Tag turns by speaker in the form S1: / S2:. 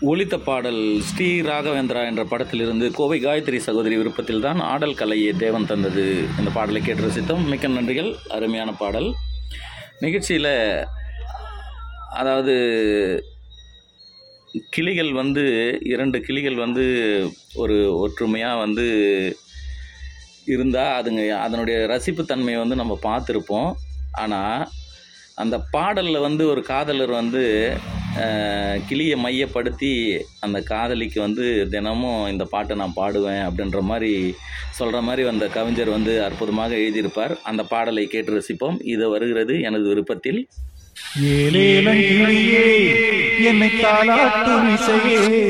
S1: ஒலித்த பாடல் ஸ்ரீ ராகவேந்திரா என்ற படத்திலிருந்து கோவை காயத்ரி சகோதரி விருப்பத்தில் தான் ஆடல் கலையை தேவன் தந்தது இந்த பாடலை கேட்டு ரசித்தோம் மிக்க நன்றிகள் அருமையான பாடல் நிகழ்ச்சியில் அதாவது கிளிகள் வந்து இரண்டு கிளிகள் வந்து ஒரு ஒற்றுமையாக வந்து இருந்தால் அதுங்க அதனுடைய ரசிப்புத்தன்மையை வந்து நம்ம பார்த்துருப்போம் ஆனால் அந்த பாடலில் வந்து ஒரு காதலர் வந்து அஹ், கிளியை மையப்படுத்தி அந்த காதலிக்கு வந்து தினமும் இந்த பாட்டை நான் பாடுவேன் அப்படின்ற மாதிரி சொல்கிற மாதிரி அந்த கவிஞர் வந்து அற்புதமாக எழுதியிருப்பார் அந்த பாடலை கேட்டு ரசிப்போம் இது வருகிறது எனது விருப்பத்தில்
S2: ஏலேலங்கிளியே என்னை தாளாட்டும் இசையே